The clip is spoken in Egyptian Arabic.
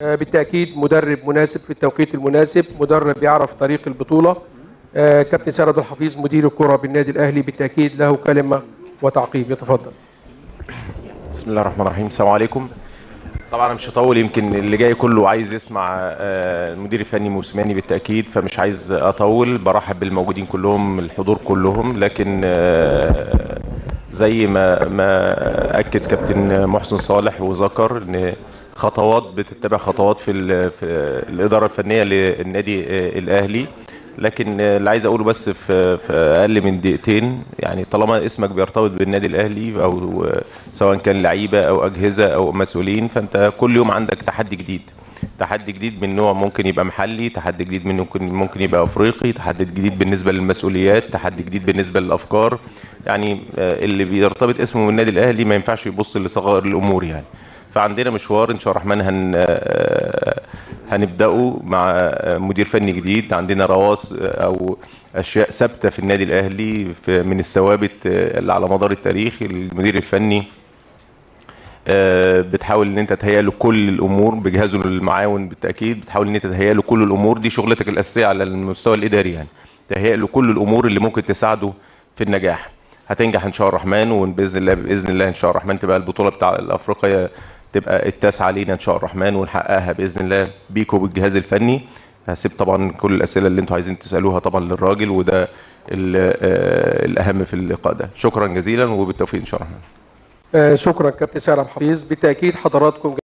آه، بالتاكيد مدرب مناسب في التوقيت المناسب مدرب يعرف طريق البطوله آه، كابتن سيد عبد الحفيظ مدير الكره بالنادي الاهلي بالتاكيد له كلمه وتعقيب يتفضل بسم الله الرحمن الرحيم السلام عليكم طبعا انا مش هطول يمكن اللي جاي كله عايز يسمع آه، المدير الفني موسيماني بالتاكيد فمش عايز اطول برحب بالموجودين كلهم الحضور كلهم لكن آه، زي ما ما اكد كابتن محسن صالح وذكر ان خطوات بتتبع خطوات في, ال- في الاداره الفنيه للنادي آه، الاهلي لكن آه، اللي عايز اقوله بس في, في اقل من دقيقتين يعني طالما اسمك بيرتبط بالنادي الاهلي او آه، سواء كان لعيبه او اجهزه او مسؤولين فانت كل يوم عندك تحدي جديد تحدي جديد من نوع ممكن يبقى محلي تحدي جديد من ممكن ممكن يبقى افريقي تحدي جديد بالنسبه للمسؤوليات تحدي جديد بالنسبه للافكار يعني آه، اللي بيرتبط اسمه بالنادي الاهلي ما ينفعش يبص لصغائر الامور يعني فعندنا مشوار ان شاء الله الرحمن هن آه، هنبداه مع آه، مدير فني جديد عندنا رواس آه، او اشياء ثابته في النادي الاهلي في من الثوابت آه، اللي على مدار التاريخ المدير الفني آه، بتحاول ان انت تهيئ له كل الامور بجهازه المعاون بالتاكيد بتحاول ان انت تهيئ له كل الامور دي شغلتك الاساسيه على المستوى الاداري يعني تهيئ له كل الامور اللي ممكن تساعده في النجاح هتنجح ان شاء الله الرحمن وباذن الله باذن الله ان شاء الله الرحمن تبقى البطوله بتاع الافريقيه تبقى التاسعه لينا ان شاء الله الرحمن ونحققها باذن الله بيكو بالجهاز الفني هسيب طبعا كل الاسئله اللي انتوا عايزين تسالوها طبعا للراجل وده ال- آه، الاهم في اللقاء ده شكرا جزيلا وبالتوفيق ان شاء الله الرحمن آه، شكرا كابتن سيد عبد الحفيظ بالتاكيد حضراتكم